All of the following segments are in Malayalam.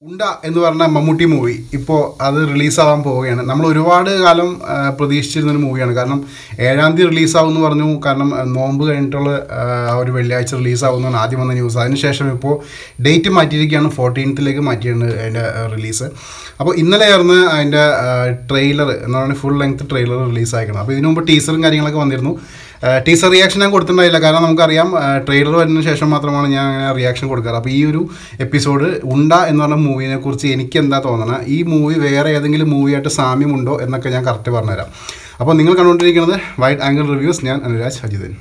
ഉണ്ട എന്ന് പറഞ്ഞ മമ്മൂട്ടി മൂവി ഇപ്പോൾ അത് റിലീസാവാൻ പോവുകയാണ് നമ്മൾ ഒരുപാട് കാലം ആ, പ്രതീക്ഷിച്ചിരുന്ന ഒരു മൂവിയാണ് കാരണം ഏഴാം തീയതി റിലീസാവും എന്ന് പറഞ്ഞു കാരണം ആ, നോമ്പ് കഴിഞ്ഞിട്ടുള്ള ആ, ആ ഒരു വെള്ളിയാഴ്ച റിലീസാവുന്നതാണ് ആദ്യം വന്ന ന്യൂസ് അതിനുശേഷം ഇപ്പോൾ ഡേറ്റ് മാറ്റിയിരിക്കുകയാണ് ഫോർട്ടീൻത്തിലേക്ക് മാറ്റിയാണ് അതിൻ്റെ റിലീസ് അപ്പോൾ ഇന്നലെ ആയിരുന്നു അതിൻ്റെ ട്രെയിലർ എന്ന് പറഞ്ഞാൽ ഫുൾ ലെങ്ത് ട്രെയിലർ റിലീസ് ആയിരിക്കണം അപ്പോൾ ഇതിനു മുമ്പ് ടീസറും കാര്യങ്ങളൊക്കെ വന്നിരുന്നു ടീസർ റിയാക്ഷൻ ഞാൻ കൊടുത്തിട്ടുണ്ടായില്ല കാരണം നമുക്കറിയാം ട്രെയിലർ വരുന്നതിന് ശേഷം മാത്രമാണ് ഞാൻ അങ്ങനെ റിയാക്ഷൻ കൊടുക്കാറ് അപ്പോൾ ഈ ഒരു എപ്പിസോഡ് ഉണ്ട എന്ന് പറഞ്ഞ മൂവിനെ കുറിച്ച് എനിക്ക് എന്താ തോന്നണത് ഈ മൂവി വേറെ ഏതെങ്കിലും മൂവിയായിട്ട് സാമ്യമുണ്ടോ എന്നൊക്കെ ഞാൻ കറക്റ്റ് പറഞ്ഞുതരാം അപ്പോൾ നിങ്ങൾ കണ്ടുകൊണ്ടിരിക്കുന്നത് വൈഡ് ആംഗിൾ റിവ്യൂസ് ഞാൻ അനുരാജ് അജിതൻ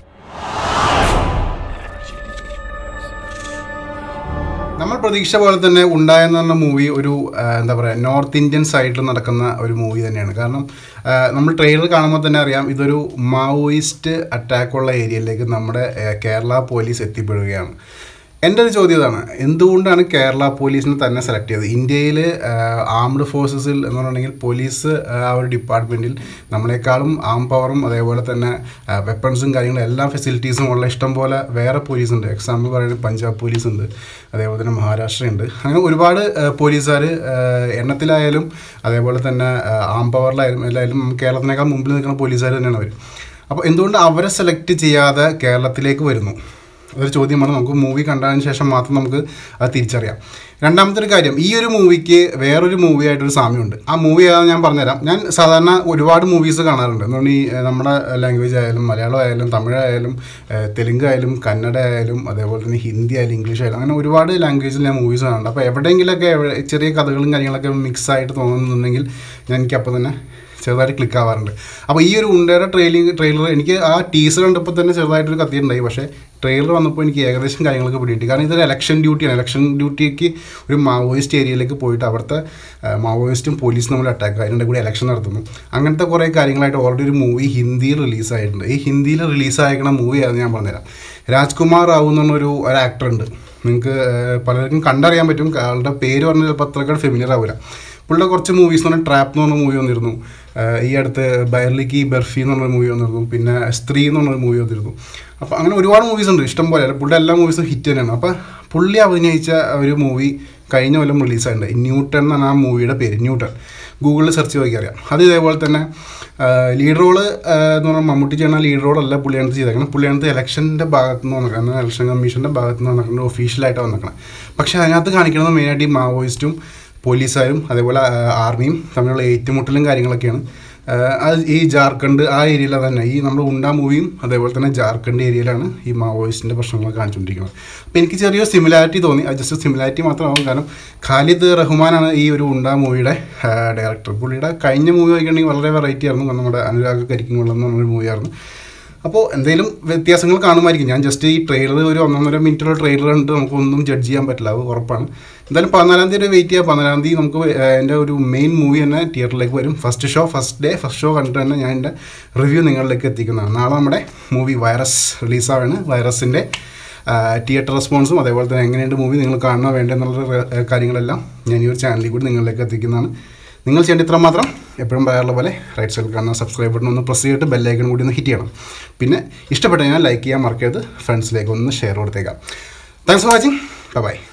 നമ്മൾ പ്രതീക്ഷ പോലെ തന്നെ ഉണ്ടായെന്ന് പറഞ്ഞ മൂവി ഒരു ആ, എന്താ പറയുക നോർത്ത് ഇന്ത്യൻ സൈഡിൽ നടക്കുന്ന ഒരു മൂവി തന്നെയാണ് കാരണം ആ, നമ്മൾ ട്രെയിലർ കാണുമ്പോൾ തന്നെ അറിയാം ഇതൊരു മാവോയിസ്റ്റ് അറ്റാക്കുള്ള ഏരിയയിലേക്ക് നമ്മുടെ ആ, കേരള പോലീസ് എത്തിപ്പെടുകയാണ് എൻ്റെ ഒരു ചോദ്യം ഇതാണ് എന്തുകൊണ്ടാണ് കേരള പോലീസിനെ തന്നെ സെലക്ട് ചെയ്തത് ഇന്ത്യയിൽ ആംഡ് ഫോഴ്സസിൽ എന്ന് പറഞ്ഞിട്ടുണ്ടെങ്കിൽ പോലീസ് ആ, ആ ഒരു ഡിപ്പാർട്ട്മെൻറ്റിൽ നമ്മളെക്കാളും ആം പവറും അതേപോലെ തന്നെ വെപ്പൺസും കാര്യങ്ങളും എല്ലാ ഫെസിലിറ്റീസും ഉള്ള ഇഷ്ടം പോലെ വേറെ പോലീസ് ഉണ്ട് എക്സാമ്പിൾ പറയുന്നത് പഞ്ചാബ് പോലീസ് ഉണ്ട് അതേപോലെ തന്നെ മഹാരാഷ്ട്ര ഉണ്ട് അങ്ങനെ ഒരുപാട് പോലീസുകാർ എണ്ണത്തിലായാലും അതേപോലെ തന്നെ ആം പവറിലായാലും എല്ലായാലും കേരളത്തിനേക്കാൾ മുമ്പിൽ നിൽക്കുന്ന പോലീസുകാർ തന്നെയാണ് അവർ അപ്പോൾ എന്തുകൊണ്ട് അവരെ സെലക്ട് ചെയ്യാതെ കേരളത്തിലേക്ക് വരുന്നു അതൊരു ചോദ്യമാണ് നമുക്ക് മൂവി കണ്ടതിന് ശേഷം മാത്രം നമുക്ക് അത് തിരിച്ചറിയാം രണ്ടാമത്തെ ഒരു കാര്യം ഈ ഒരു മൂവിക്ക് വേറൊരു മൂവി ആയിട്ടൊരു സാമ്യമുണ്ട് ആ മൂവി ഏതാണെന്ന് ഞാൻ പറഞ്ഞുതരാം ഞാൻ സാധാരണ ഒരുപാട് മൂവീസ് കാണാറുണ്ട് എന്തുകൊണ്ട് ഈ ഏഹ്, നമ്മുടെ ലാംഗ്വേജ് ആയാലും മലയാളം ആയാലും തമിഴ് ആയാലും ഏഹ്, തെലുങ്ക് ആയാലും കന്നഡ ആയാലും അതേപോലെ തന്നെ ഹിന്ദി ആയാലും ഇംഗ്ലീഷ് ആയാലും അങ്ങനെ ഒരുപാട് ലാംഗ്വേജിൽ ഞാൻ മൂവീസ് കാണുന്നുണ്ട് അപ്പോൾ എവിടെയെങ്കിലുമൊക്കെ എവിടെ- ചെറിയ കഥകളും കാര്യങ്ങളൊക്കെ മിക്സ് ആയിട്ട് തോന്നുന്നുണ്ടെങ്കിൽ ഞാൻ എനിക്ക് അപ്പോൾ തന്നെ ചെറുതായിട്ട് ക്ലിക്ക് ആവാറുണ്ട് അപ്പോൾ ഈ ഒരു ഉണ്ടയുടെ ട്രെയിലിംഗ് ട്രെയിലർ എനിക്ക് ആ ടീസർ കണ്ടപ്പോൾ തന്നെ ചെറുതായിട്ടൊരു കത്തിയുണ്ടായി പക്ഷേ ട്രെയിലർ വന്നപ്പോൾ എനിക്ക് ഏകദേശം കാര്യങ്ങളൊക്കെ പിടികിട്ടി കാരണം ഇതൊരു ഇലക്ഷൻ ഡ്യൂട്ടിയാണ് ഇലക്ഷൻ ഡ്യൂട്ടിക്ക് ഒരു മാവോയിസ്റ്റ് ഏരിയയിലേക്ക് പോയിട്ട് അവിടുത്തെ ആ, മാവോയിസ്റ്റും പോലീസും നമ്മൾ അറ്റാക്ക് അതിൻ്റെ കൂടി ഇലക്ഷൻ നടത്തുന്നു അങ്ങനത്തെ കുറേ കാര്യങ്ങളായിട്ട് ഓൾറെഡി ഒരു മൂവി ഹിന്ദിയിൽ റിലീസായിട്ടുണ്ട് ഈ ഹിന്ദിയിൽ റിലീസായിരിക്കണ മൂവിയാണെന്ന് ഞാൻ പറഞ്ഞുതരാം രാജ്കുമാർ റാവു എന്ന് പറഞ്ഞൊരു ഒരു ആക്ടർ ഉണ്ട് നിങ്ങൾക്ക് പലർക്കും കണ്ടറിയാൻ പറ്റും ആളുടെ പേര് പറഞ്ഞാൽ ചിലപ്പോൾ അത്രക്കാട് ഫെമിലിയർ ആവില്ല പുള്ളിയുടെ കുറച്ച് മൂവീസ് എന്ന് പറഞ്ഞാൽ ട്രാപ്പ് എന്ന് പറഞ്ഞ മൂവി വന്നിരുന്നു ആഹ് ഈ അടുത്ത് ബയർലിക്ക് ബർഫി എന്ന് പറഞ്ഞ മൂവി വന്നിരുന്നു പിന്നെ സ്ത്രീ എന്ന് പറഞ്ഞൊരു മൂവി വന്നിരുന്നു അപ്പോൾ അങ്ങനെ ഒരുപാട് മൂവീസ് ഉണ്ട് ഇഷ്ടം പോലെ പുള്ളിയുടെ എല്ലാ മൂവീസും ഹിറ്റ് തന്നെയാണ് അപ്പോൾ പുള്ളി അഭിനയിച്ച ഒരു മൂവി കഴിഞ്ഞ കൊല്ലം റിലീസായിട്ടുണ്ട് ന്യൂട്ടൺ എന്നാണ് ആ മൂവിയുടെ പേര് ന്യൂട്ടൺ ഗൂഗിളിൽ സെർച്ച് ചെയ്ത് നോക്കിയാൽ അറിയാം അത് ഇതേപോലെ തന്നെ ലീഡ് റോള് എന്ന് പറഞ്ഞാൽ മമ്മൂട്ടി ചെയ്യുന്ന ലീഡ് റോളല്ല പുള്ളിയാണ് ചെയ്തേക്കണം പുള്ളിയാണ് ഇലക്ഷൻ്റെ ഭാഗത്ത് നിന്ന് വന്നേക്കണം ഇലക്ഷൻ കമ്മീഷൻ്റെ ഭാഗത്ത് നിന്ന് വന്നേക്കണം ഒഫീഷ്യലായിട്ട് വന്നേക്കണം പക്ഷേ അതിനകത്ത് കാണിക്കുന്നത് മെയിനായിട്ട് ഈ മാവോയിസ്റ്റും പോലീസുകാരും അതേപോലെ ആ, ആർമിയും തമ്മിലുള്ള ഏറ്റുമുട്ടലും കാര്യങ്ങളൊക്കെയാണ് ആ, അത് ഈ ജാർഖണ്ഡ് ആ ഏരിയയിലാണ് തന്നെ ഈ നമ്മൾ ഉണ്ടാ മൂവിയും അതേപോലെ തന്നെ ജാർഖണ്ഡ് ഏരിയയിലാണ് ഈ മാവോയിസ്റ്റിൻ്റെ പ്രശ്നങ്ങൾ കാണിച്ചുകൊണ്ടിരിക്കുന്നത് അപ്പോൾ എനിക്ക് ചെറിയൊരു സിമിലാരിറ്റി തോന്നി അത് ജസ്റ്റ് സിമിലാരിറ്റി മാത്രമാകും കാരണം ഖാലിദ് റഹ്മാനാണ് ഈ ഒരു ഉണ്ടാ മൂവിയുടെ ഡയറക്ടർ പുള്ളിയുടെ കഴിഞ്ഞ മൂവി നോക്കിയിട്ടുണ്ടെങ്കിൽ വളരെ വെറൈറ്റി ആയിരുന്നു നമ്മുടെ അനുരാഗ് കരിക്കുമുള്ള എന്ന് പറഞ്ഞൊരു മൂവിയായിരുന്നു അപ്പോൾ എന്തെങ്കിലും വ്യത്യാസങ്ങൾ കാണുമായിരിക്കും ഞാൻ ജസ്റ്റ് ഈ ട്രെയിലർ ഒരു ഒന്നൊന്നര മിനിറ്റുള്ള ട്രെയിലർ കണ്ട് നമുക്കൊന്നും ജഡ്ജ് ചെയ്യാൻ പറ്റില്ല അത് ഉറപ്പാണ് എന്തായാലും പതിനാലാം തീയതി വെയിറ്റ് ചെയ്യാം പതിനാലാം തീയതി നമുക്ക് ഏഹ്, എൻ്റെ ഒരു മെയിൻ മൂവി തന്നെ തിയേറ്ററിലേക്ക് വരും first show first day first show കണ്ടിട്ട് തന്നെ ഞാൻ എൻ്റെ റിവ്യൂ നിങ്ങളിലേക്ക് എത്തിക്കുന്നതാണ് നാളെ നമ്മുടെ മൂവി വൈറസ് റിലീസാവാണ് വൈറസിൻ്റെ തിയേറ്റർ റെസ്പോൺസും അതേപോലെ തന്നെ എങ്ങനെയുണ്ട് മൂവി നിങ്ങൾ കാണണോ വേണ്ടെന്നുള്ള റെ- കാര്യങ്ങളെല്ലാം ഞാൻ ഈ ഒരു ചാനലിൽ കൂടി നിങ്ങളിലേക്ക് എത്തിക്കുന്നതാണ് നിങ്ങൾ ചെയ്യേണ്ട ഇത്ര മാത്രം എപ്പോഴും പറയാറുള്ള പോലെ റൈറ്റ് സൈഡിൽ കാണുന്ന സബ്സ്ക്രൈബ് ബട്ടൺ ഒന്ന് പ്രസ് ചെയ്തിട്ട് ബെല്ലൈക്കൺ കൂടി ഒന്ന് ഹിറ്റ് ചെയ്യണം പിന്നെ ഇഷ്ടപ്പെട്ട കഴിഞ്ഞാൽ ലൈക്ക് ചെയ്യാൻ മറക്കരുത് ഫ്രണ്ട്സിലേക്ക് ഒന്ന് ഷെയർ കൊടുത്തേക്കാം താങ്ക്സ് ഫോർ വാച്ചിങ് ബൈ